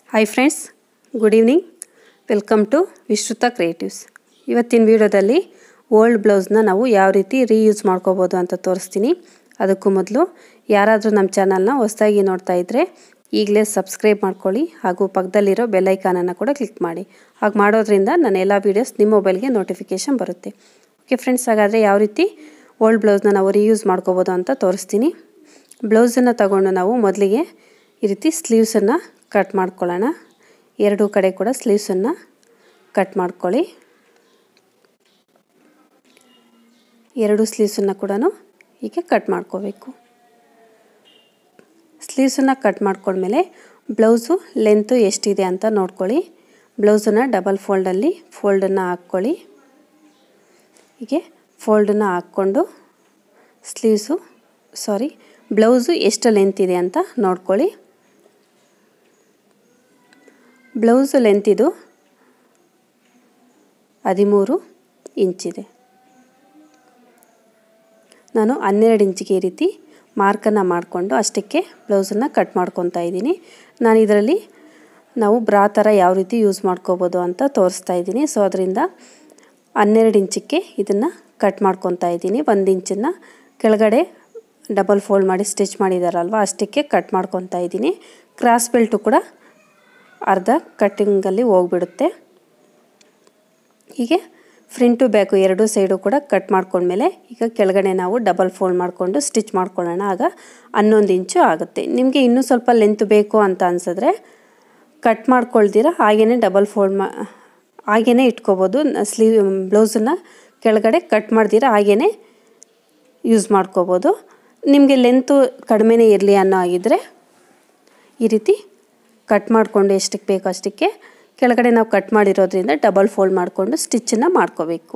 hi friends good evening welcome to Vishruta creatives ಇವತ್ತಿನ ವಿಡಿಯೋದಲ್ಲಿ old ಬ್ಲೌಸ್ನ ನಾವು ಯಾವ ರೀತಿ ರೀಯೂಸ್ ಮಾಡ್ಕೋಬೋದು ಅಂತ ತೋರಿಸ್ತೀನಿ ಅದಕ್ಕೂ ಮೊದಲು ಯಾರಾದರೂ ನಮ್ಮ ಚಾನಲ್ನ ಹೊಸದಾಗಿ ನೋಡ್ತಾ ಇದ್ದರೆ ಈಗಲೇ ಸಬ್ಸ್ಕ್ರೈಬ್ ಮಾಡ್ಕೊಳ್ಳಿ ಹಾಗೂ ಪಕ್ಕದಲ್ಲಿರೋ ಬೆಲ್ಲೈಕಾನನ್ನು ಕೂಡ ಕ್ಲಿಕ್ ಮಾಡಿ ಹಾಗೆ ಮಾಡೋದ್ರಿಂದ ನನ್ನ ಎಲ್ಲ ವೀಡಿಯೋಸ್ ನಿಮ್ಮ ಮೊಬೈಲ್ಗೆ ನೋಟಿಫಿಕೇಷನ್ ಬರುತ್ತೆ ಓಕೆ ಫ್ರೆಂಡ್ಸ್ ಹಾಗಾದರೆ ಯಾವ ರೀತಿ ಓಲ್ಡ್ ಬ್ಲೌಸ್ನ ನಾವು ರೀಯೂಸ್ ಮಾಡ್ಕೋಬೋದು ಅಂತ ತೋರಿಸ್ತೀನಿ ಬ್ಲೌಸನ್ನು ತಗೊಂಡು ನಾವು ಮೊದಲಿಗೆ ಈ ರೀತಿ ಸ್ಲೀವ್ಸನ್ನು ಕಟ್ ಮಾಡ್ಕೊಳ್ಳೋಣ ಎರಡೂ ಕಡೆ ಕೂಡ ಸ್ಲೀವ್ಸನ್ನು ಕಟ್ ಮಾಡ್ಕೊಳ್ಳಿ ಎರಡು ಸ್ಲೀವ್ಸನ್ನು ಕೂಡ ಹೀಗೆ ಕಟ್ ಮಾಡ್ಕೋಬೇಕು ಸ್ಲೀವ್ಸನ್ನು ಕಟ್ ಮಾಡ್ಕೊಂಡ್ಮೇಲೆ ಬ್ಲೌಸು ಲೆಂತು ಎಷ್ಟಿದೆ ಅಂತ ನೋಡ್ಕೊಳ್ಳಿ ಬ್ಲೌಸನ್ನು ಡಬಲ್ ಫೋಲ್ಡಲ್ಲಿ ಫೋಲ್ಡನ್ನು ಹಾಕ್ಕೊಳ್ಳಿ ಹೀಗೆ ಫೋಲ್ಡನ್ನು ಹಾಕ್ಕೊಂಡು ಸ್ಲೀವ್ಸು ಸಾರಿ ಬ್ಲೌಸು ಎಷ್ಟು ಲೆಂತ್ ಇದೆ ಅಂತ ನೋಡ್ಕೊಳ್ಳಿ ಬ್ಲೌಸು ಲೆಂತಿದು ಹದಿಮೂರು ಇಂಚಿದೆ ನಾನು ಹನ್ನೆರಡು ಇಂಚಿಗೆ ಈ ರೀತಿ ಮಾರ್ಕನ್ನು ಮಾಡಿಕೊಂಡು ಅಷ್ಟಕ್ಕೆ ಬ್ಲೌಸನ್ನು ಕಟ್ ಮಾಡ್ಕೊತಾ ಇದ್ದೀನಿ ನಾನು ಇದರಲ್ಲಿ ನಾವು ಬ್ರಾ ಥರ ಯಾವ ರೀತಿ ಯೂಸ್ ಮಾಡ್ಕೋಬೋದು ಅಂತ ತೋರಿಸ್ತಾ ಇದ್ದೀನಿ ಸೊ ಅದರಿಂದ ಹನ್ನೆರಡು ಇಂಚಕ್ಕೆ ಇದನ್ನು ಕಟ್ ಮಾಡ್ಕೊತಾ ಇದ್ದೀನಿ ಒಂದು ಇಂಚನ್ನು ಕೆಳಗಡೆ ಡಬಲ್ ಫೋಲ್ಡ್ ಮಾಡಿ ಸ್ಟಿಚ್ ಮಾಡಿದಾರಲ್ವ ಅಷ್ಟಕ್ಕೆ ಕಟ್ ಮಾಡ್ಕೊತಾ ಇದ್ದೀನಿ ಕ್ರಾಸ್ ಬೆಲ್ಟು ಕೂಡ ಅರ್ಧ ಕಟ್ಟಿಂಗಲ್ಲಿ ಹೋಗ್ಬಿಡುತ್ತೆ ಹೀಗೆ ಫ್ರಂಟು ಬ್ಯಾಕು ಎರಡು ಸೈಡು ಕೂಡ ಕಟ್ ಮಾಡ್ಕೊಂಡ್ಮೇಲೆ ಈಗ ಕೆಳಗಡೆ ನಾವು ಡಬಲ್ ಫೋಲ್ಡ್ ಮಾಡಿಕೊಂಡು ಸ್ಟಿಚ್ ಮಾಡ್ಕೊಳ್ಳೋಣ ಆಗ ಹನ್ನೊಂದು ಇಂಚು ಆಗುತ್ತೆ ನಿಮಗೆ ಇನ್ನೂ ಸ್ವಲ್ಪ ಲೆಂತ್ ಬೇಕು ಅಂತ ಅನಿಸಿದ್ರೆ ಕಟ್ ಮಾಡ್ಕೊಳ್ದಿರ ಹಾಗೇ ಡಬಲ್ ಫೋಲ್ಡ್ ಮಾ ಹಾಗೇ ಇಟ್ಕೋಬೋದು ಸ್ಲೀವ್ ಬ್ಲೌಸನ್ನು ಕೆಳಗಡೆ ಕಟ್ ಮಾಡ್ದಿರ ಹಾಗೇ ಯೂಸ್ ಮಾಡ್ಕೋಬೋದು ನಿಮಗೆ ಲೆಂತು ಕಡಿಮೆನೇ ಇರಲಿ ಅನ್ನೋ ಆಗಿದ್ದರೆ ಈ ರೀತಿ ಕಟ್ ಮಾಡಿಕೊಂಡು ಎಷ್ಟಕ್ಕೆ ಬೇಕು ಅಷ್ಟಕ್ಕೆ ಕೆಳಗಡೆ ನಾವು ಕಟ್ ಮಾಡಿರೋದ್ರಿಂದ ಡಬಲ್ ಫೋಲ್ಡ್ ಮಾಡಿಕೊಂಡು ಸ್ಟಿಚ್ಚನ್ನು ಮಾಡ್ಕೋಬೇಕು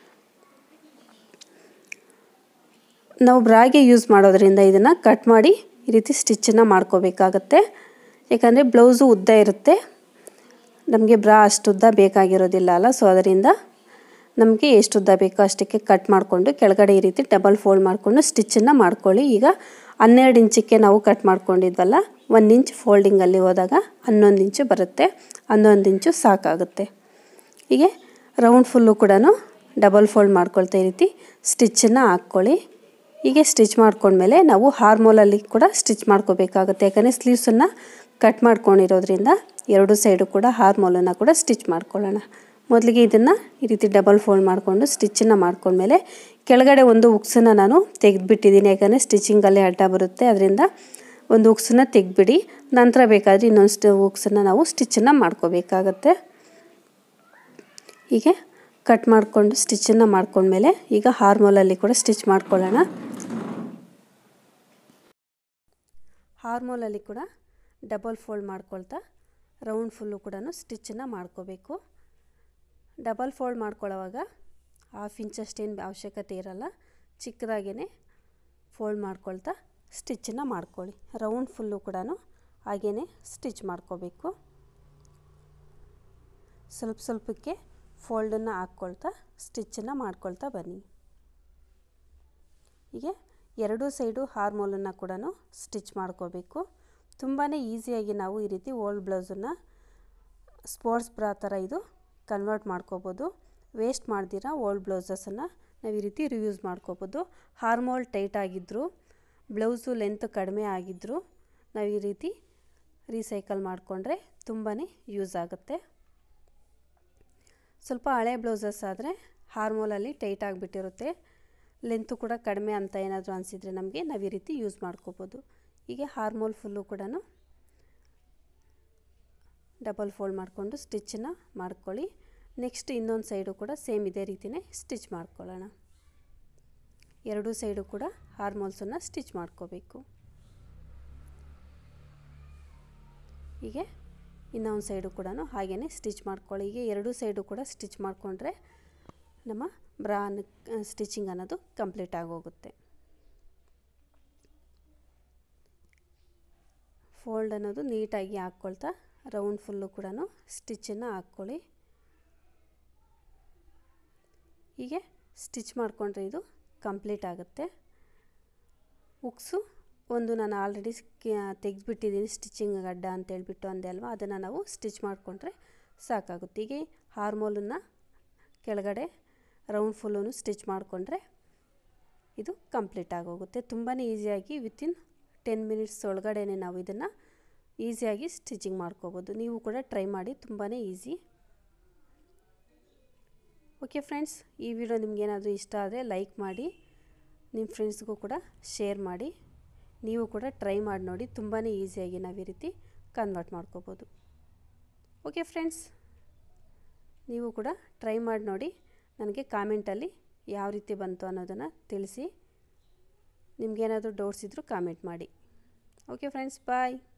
ನಾವು ಬ್ರಾಗೆ ಯೂಸ್ ಮಾಡೋದ್ರಿಂದ ಇದನ್ನು ಕಟ್ ಮಾಡಿ ಈ ರೀತಿ ಸ್ಟಿಚ್ಚನ್ನು ಮಾಡ್ಕೋಬೇಕಾಗತ್ತೆ ಯಾಕಂದರೆ ಬ್ಲೌಸು ಉದ್ದ ಇರುತ್ತೆ ನಮಗೆ ಬ್ರಾ ಅಷ್ಟು ಉದ್ದ ಬೇಕಾಗಿರೋದಿಲ್ಲ ಅಲ್ಲ ಸೊ ಅದರಿಂದ ನಮಗೆ ಎಷ್ಟು ಉದ್ದ ಬೇಕೋ ಅಷ್ಟಕ್ಕೆ ಕಟ್ ಮಾಡಿಕೊಂಡು ಕೆಳಗಡೆ ಈ ರೀತಿ ಡಬಲ್ ಫೋಲ್ಡ್ ಮಾಡಿಕೊಂಡು ಸ್ಟಿಚ್ಚನ್ನು ಮಾಡ್ಕೊಳ್ಳಿ ಈಗ ಹನ್ನೆರಡು ಇಂಚಕ್ಕೆ ನಾವು ಕಟ್ ಮಾಡ್ಕೊಂಡಿದ್ವಲ್ಲ ಒಂದು ಇಂಚ್ ಫೋಲ್ಡಿಂಗಲ್ಲಿ ಹೋದಾಗ ಹನ್ನೊಂದು ಇಂಚು ಬರುತ್ತೆ ಹನ್ನೊಂದು ಇಂಚು ಸಾಕಾಗುತ್ತೆ ಹೀಗೆ ರೌಂಡ್ ಫುಲ್ಲು ಕೂಡ ಡಬಲ್ ಫೋಲ್ಡ್ ಮಾಡ್ಕೊಳ್ತಾ ಈ ರೀತಿ ಸ್ಟಿಚ್ಚನ್ನು ಹಾಕ್ಕೊಳ್ಳಿ ಹೀಗೆ ಸ್ಟಿಚ್ ಮಾಡ್ಕೊಂಡ್ಮೇಲೆ ನಾವು ಹಾರ್ಮೋಲಲ್ಲಿ ಕೂಡ ಸ್ಟಿಚ್ ಮಾಡ್ಕೋಬೇಕಾಗುತ್ತೆ ಯಾಕಂದರೆ ಸ್ಲೀವ್ಸನ್ನು ಕಟ್ ಮಾಡ್ಕೊಂಡಿರೋದ್ರಿಂದ ಎರಡು ಸೈಡು ಕೂಡ ಹಾರ್ಮೋಲನ್ನು ಕೂಡ ಸ್ಟಿಚ್ ಮಾಡ್ಕೊಳ್ಳೋಣ ಮೊದಲಿಗೆ ಇದನ್ನು ಈ ರೀತಿ ಡಬಲ್ ಫೋಲ್ಡ್ ಮಾಡಿಕೊಂಡು ಸ್ಟಿಚ್ಚನ್ನು ಮಾಡ್ಕೊಂಡ್ಮೇಲೆ ಕೆಳಗಡೆ ಒಂದು ಉಕ್ಸನ್ನು ನಾನು ತೆಗೆದುಬಿಟ್ಟಿದ್ದೀನಿ ಯಾಕಂದರೆ ಸ್ಟಿಚಿಂಗಲ್ಲೇ ಅಡ್ಡ ಬರುತ್ತೆ ಅದರಿಂದ ಒಂದು ಉಕ್ಸನ್ನು ತೆಗೆದ್ಬಿಡಿ ನಂತರ ಬೇಕಾದರೆ ಇನ್ನೊಂದು ಉಕ್ಸನ್ನು ನಾವು ಸ್ಟಿಚ್ಚನ್ನು ಮಾಡ್ಕೋಬೇಕಾಗತ್ತೆ ಹೀಗೆ ಕಟ್ ಮಾಡಿಕೊಂಡು ಸ್ಟಿಚ್ಚನ್ನು ಮಾಡ್ಕೊಂಡ್ಮೇಲೆ ಈಗ ಹಾರ್ಮೋಲಲ್ಲಿ ಕೂಡ ಸ್ಟಿಚ್ ಮಾಡ್ಕೊಳ್ಳೋಣ ಹಾರ್ಮೋಲಲ್ಲಿ ಕೂಡ ಡಬಲ್ ಫೋಲ್ಡ್ ಮಾಡ್ಕೊಳ್ತಾ ರೌಂಡ್ ಫುಲ್ಲು ಕೂಡ ಸ್ಟಿಚ್ಚನ್ನು ಮಾಡ್ಕೋಬೇಕು ಡಬಲ್ ಫೋಲ್ಡ್ ಮಾಡ್ಕೊಳ್ಳೋವಾಗ ಹಾಫ್ ಇಂಚಷ್ಟೇನು ಅವಶ್ಯಕತೆ ಇರಲ್ಲ ಚಿಕ್ಕದಾಗೇ ಫೋಲ್ಡ್ ಮಾಡ್ಕೊಳ್ತಾ ಸ್ಟಿಚ್ಚನ್ನು ಮಾಡ್ಕೊಳ್ಳಿ ರೌಂಡ್ ಫುಲ್ಲು ಕೂಡ ಹಾಗೇ ಸ್ಟಿಚ್ ಮಾಡ್ಕೋಬೇಕು ಸ್ವಲ್ಪ ಸ್ವಲ್ಪಕ್ಕೆ ಫೋಲ್ಡನ್ನು ಹಾಕ್ಕೊಳ್ತಾ ಸ್ಟಿಚ್ಚನ್ನು ಮಾಡ್ಕೊಳ್ತಾ ಬನ್ನಿ ಹೀಗೆ ಎರಡೂ ಸೈಡು ಹಾರ್ಮೋಲನ್ನು ಕೂಡ ಸ್ಟಿಚ್ ಮಾಡ್ಕೋಬೇಕು ತುಂಬಾ ಈಸಿಯಾಗಿ ನಾವು ಈ ರೀತಿ ಓಲ್ಡ್ ಬ್ಲೌಸನ್ನು ಸ್ಪೋರ್ಟ್ಸ್ ಬ್ರಾ ಥರ ಇದು ಕನ್ವರ್ಟ್ ಮಾಡ್ಕೋಬೋದು ವೇಸ್ಟ್ ಮಾಡ್ದಿರ ಓಲ್ಡ್ ಬ್ಲೌಸಸನ್ನು ನಾವು ಈ ರೀತಿ ರಿಯೂಸ್ ಮಾಡ್ಕೋಬೋದು ಹಾರ್ಮೋಲ್ ಟೈಟ್ ಆಗಿದ್ದರು ಬ್ಲೌಸು ಲೆಂತ್ ಕಡಿಮೆ ಆಗಿದ್ದರು ನಾವು ಈ ರೀತಿ ರೀಸೈಕಲ್ ಮಾಡಿಕೊಂಡ್ರೆ ತುಂಬಾ ಯೂಸ್ ಆಗುತ್ತೆ ಸ್ವಲ್ಪ ಹಳೆ ಬ್ಲೌಸಸ್ ಆದರೆ ಹಾರ್ಮೋಲಲ್ಲಿ ಟೈಟ್ ಆಗಿಬಿಟ್ಟಿರುತ್ತೆ ಲೆಂತು ಕೂಡ ಕಡಿಮೆ ಅಂತ ಏನಾದರೂ ಅನಿಸಿದರೆ ನಮಗೆ ನಾವು ಈ ರೀತಿ ಯೂಸ್ ಮಾಡ್ಕೋಬೋದು ಹೀಗೆ ಹಾರ್ಮೋಲ್ ಫುಲ್ಲು ಕೂಡ ಡಬಲ್ ಫೋಲ್ಡ್ ಮಾಡಿಕೊಂಡು ಸ್ಟಿಚ್ಚನ್ನು ಮಾಡ್ಕೊಳ್ಳಿ ನೆಕ್ಸ್ಟ್ ಇನ್ನೊಂದು ಸೈಡು ಕೂಡ ಸೇಮ್ ಇದೇ ರೀತಿಯೇ ಸ್ಟಿಚ್ ಮಾಡ್ಕೊಳ್ಳೋಣ ಎರಡೂ ಸೈಡು ಕೂಡ ಹಾರ್ಮೋಲ್ಸನ್ನು ಸ್ಟಿಚ್ ಮಾಡ್ಕೋಬೇಕು ಹೀಗೆ ಇನ್ನೊಂದು ಸೈಡು ಕೂಡ ಹಾಗೇ ಸ್ಟಿಚ್ ಮಾಡ್ಕೊಳ್ಳಿ ಹೀಗೆ ಎರಡೂ ಸೈಡು ಕೂಡ ಸ್ಟಿಚ್ ಮಾಡಿಕೊಂಡ್ರೆ ನಮ್ಮ ಬ್ರಾನ್ ಸ್ಟಿಚಿಂಗ್ ಅನ್ನೋದು ಕಂಪ್ಲೀಟ್ ಆಗೋಗುತ್ತೆ ಫೋಲ್ಡ್ ಅನ್ನೋದು ನೀಟಾಗಿ ಹಾಕ್ಕೊಳ್ತಾ ರೌಂಡ್ ಫುಲ್ಲು ಕೂಡ ಸ್ಟಿಚ್ಚನ್ನು ಹಾಕ್ಕೊಳ್ಳಿ ಹೀಗೆ ಸ್ಟಿಚ್ ಮಾಡಿಕೊಂಡ್ರೆ ಇದು ಕಂಪ್ಲೀಟ್ ಆಗುತ್ತೆ ಉಕ್ಸು ಒಂದು ನಾನು ಆಲ್ರೆಡಿ ತೆಗೆದುಬಿಟ್ಟಿದ್ದೀನಿ ಸ್ಟಿಚಿಂಗ್ ಗಡ್ಡ ಅಂತ ಹೇಳ್ಬಿಟ್ಟು ಅಂದೆ ಅಲ್ವಾ ಅದನ್ನು ನಾವು ಸ್ಟಿಚ್ ಮಾಡಿಕೊಂಡ್ರೆ ಸಾಕಾಗುತ್ತೆ ಹೀಗೆ ಹಾರ್ಮೋಲನ್ನು ಕೆಳಗಡೆ ರೌಂಡ್ ಫುಲ್ಲೂ ಸ್ಟಿಚ್ ಮಾಡಿಕೊಂಡ್ರೆ ಇದು ಕಂಪ್ಲೀಟ್ ಆಗೋಗುತ್ತೆ ತುಂಬಾ ಈಸಿಯಾಗಿ ವಿತಿನ್ ಟೆನ್ ಮಿನಿಟ್ಸ್ ಒಳಗಡೆ ನಾವು ಇದನ್ನು ಈಸಿಯಾಗಿ ಸ್ಟಿಚಿಂಗ್ ಮಾಡ್ಕೋಬೋದು ನೀವು ಕೂಡ ಟ್ರೈ ಮಾಡಿ ತುಂಬಾ ಈಸಿ ಓಕೆ ಫ್ರೆಂಡ್ಸ್ ಈ ವಿಡಿಯೋ ನಿಮಗೇನಾದರೂ ಇಷ್ಟ ಆದರೆ ಲೈಕ್ ಮಾಡಿ ನಿಮ್ಮ ಫ್ರೆಂಡ್ಸ್ಗೂ ಕೂಡ ಶೇರ್ ಮಾಡಿ ನೀವು ಕೂಡ ಟ್ರೈ ಮಾಡಿ ನೋಡಿ ತುಂಬಾ ಈಸಿಯಾಗಿ ನಾವು ಈ ರೀತಿ ಕನ್ವರ್ಟ್ ಮಾಡ್ಕೋಬೋದು ಓಕೆ ಫ್ರೆಂಡ್ಸ್ ನೀವು ಕೂಡ ಟ್ರೈ ಮಾಡಿ ನೋಡಿ ನನಗೆ ಕಾಮೆಂಟಲ್ಲಿ ಯಾವ ರೀತಿ ಬಂತು ಅನ್ನೋದನ್ನು ತಿಳಿಸಿ ನಿಮಗೇನಾದರೂ ಡೌಟ್ಸ್ ಇದ್ದರೂ ಕಾಮೆಂಟ್ ಮಾಡಿ ಓಕೆ ಫ್ರೆಂಡ್ಸ್ ಬಾಯ್